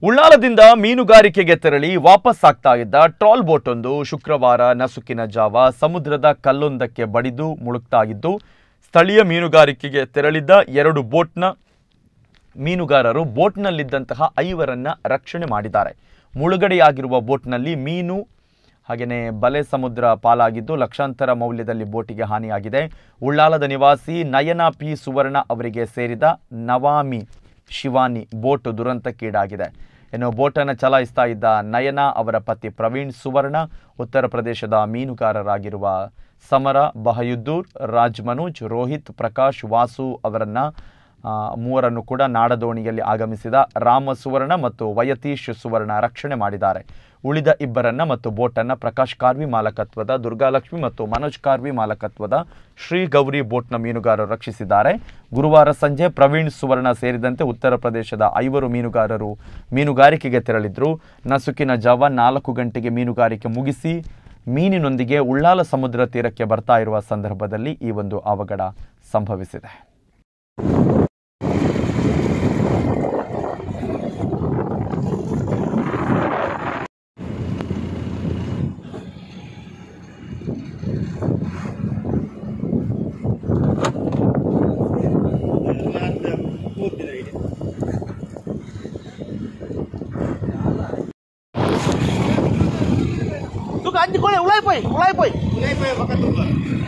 ಉಳ್ಳಾಲದಿಂದ ಮೀನುಗಾರಿಕೆಗೆ ತೆರಳಿ ವಾಪಸ್ ಆಗ್ತಾ ಇದ್ದ ಟ್ರಾಲ್ ಬೋಟ್ ಒಂದು ಶುಕ್ರವಾರ ನಸುಕಿನ ಜಾವ ಸಮುದ್ರದ ಕಲ್ಲೊಂದಕ್ಕೆ ಬಡಿದು ಮುಳುಗ್ತಾ ಇದ್ದು ಸ್ಥಳೀಯ ಮೀನುಗಾರಿಕೆಗೆ ತೆರಳಿದ್ದ ಎರಡು ಬೋಟ್ನ ಮೀನುಗಾರರು ಬೋಟ್ನಲ್ಲಿದ್ದಂತಹ ಐವರನ್ನ ರಕ್ಷಣೆ ಮಾಡಿದ್ದಾರೆ ಮುಳುಗಡೆಯಾಗಿರುವ ಬೋಟ್ನಲ್ಲಿ ಮೀನು ಹಾಗೆಯೇ ಬಲೆ ಸಮುದ್ರ ಪಾಲಾಗಿದ್ದು ಲಕ್ಷಾಂತರ ಮೌಲ್ಯದಲ್ಲಿ ಬೋಟಿಗೆ ಹಾನಿಯಾಗಿದೆ ಉಳ್ಳಾಲದ ನಿವಾಸಿ ನಯನ ಪಿ ಸುವರ್ಣ ಅವರಿಗೆ ಸೇರಿದ ನವಾಮಿ ಶಿವಾನಿ ಬೋಟ್ ದುರಂತಕ್ಕೀಡಾಗಿದೆ ಇನ್ನು ಬೋಟನ್ನು ಚಲಾಯಿಸ್ತಾ ಇದ್ದ ನಯನ ಅವರ ಪತಿ ಪ್ರವೀಣ್ ಸುವರ್ಣ ಉತ್ತರ ಪ್ರದೇಶದ ಮೀನುಗಾರರಾಗಿರುವ ಸಮರ ಬಹಯುದ್ದೂರ್ ರಾಜ್ ಮನೋಜ್ ರೋಹಿತ್ ಪ್ರಕಾಶ್ ವಾಸು ಅವರನ್ನ ಆ, ಮೂವರನ್ನು ಕೂಡ ನಾಡದೋಣಿಯಲ್ಲಿ ಆಗಮಿಸಿದ ರಾಮ ಸುವರ್ಣ ಮತ್ತು ವಯತೀಶ್ ಸುವರ್ಣ ರಕ್ಷಣೆ ಮಾಡಿದ್ದಾರೆ ಉಳಿದ ಇಬ್ಬರನ್ನ ಮತ್ತು ಬೋಟನ್ನು ಪ್ರಕಾಶ್ ಕಾರ್ವಿ ಮಾಲಕತ್ವದ ದುರ್ಗಾಲಕ್ಷ್ಮಿ ಮತ್ತು ಮನೋಜ್ ಕಾರ್ವಿ ಮಾಲಕತ್ವದ ಶ್ರೀ ಗೌರಿ ಬೋಟ್ನ ಮೀನುಗಾರರು ರಕ್ಷಿಸಿದ್ದಾರೆ ಗುರುವಾರ ಸಂಜೆ ಪ್ರವೀಣ್ ಸುವರ್ಣ ಸೇರಿದಂತೆ ಉತ್ತರ ಪ್ರದೇಶದ ಐವರು ಮೀನುಗಾರರು ಮೀನುಗಾರಿಕೆಗೆ ತೆರಳಿದ್ರು ನಸುಕಿನ ಜಾವ ನಾಲ್ಕು ಗಂಟೆಗೆ ಮೀನುಗಾರಿಕೆ ಮುಗಿಸಿ ಮೀನಿನೊಂದಿಗೆ ಉಳ್ಳಾಲ ಸಮುದ್ರ ತೀರಕ್ಕೆ ಬರ್ತಾ ಇರುವ ಸಂದರ್ಭದಲ್ಲಿ ಈ ಒಂದು ಅವಘಡ ಸಂಭವಿಸಿದೆ Tuh anjing gue ulai poy, ulai poy. Ulai poy bakal tuh.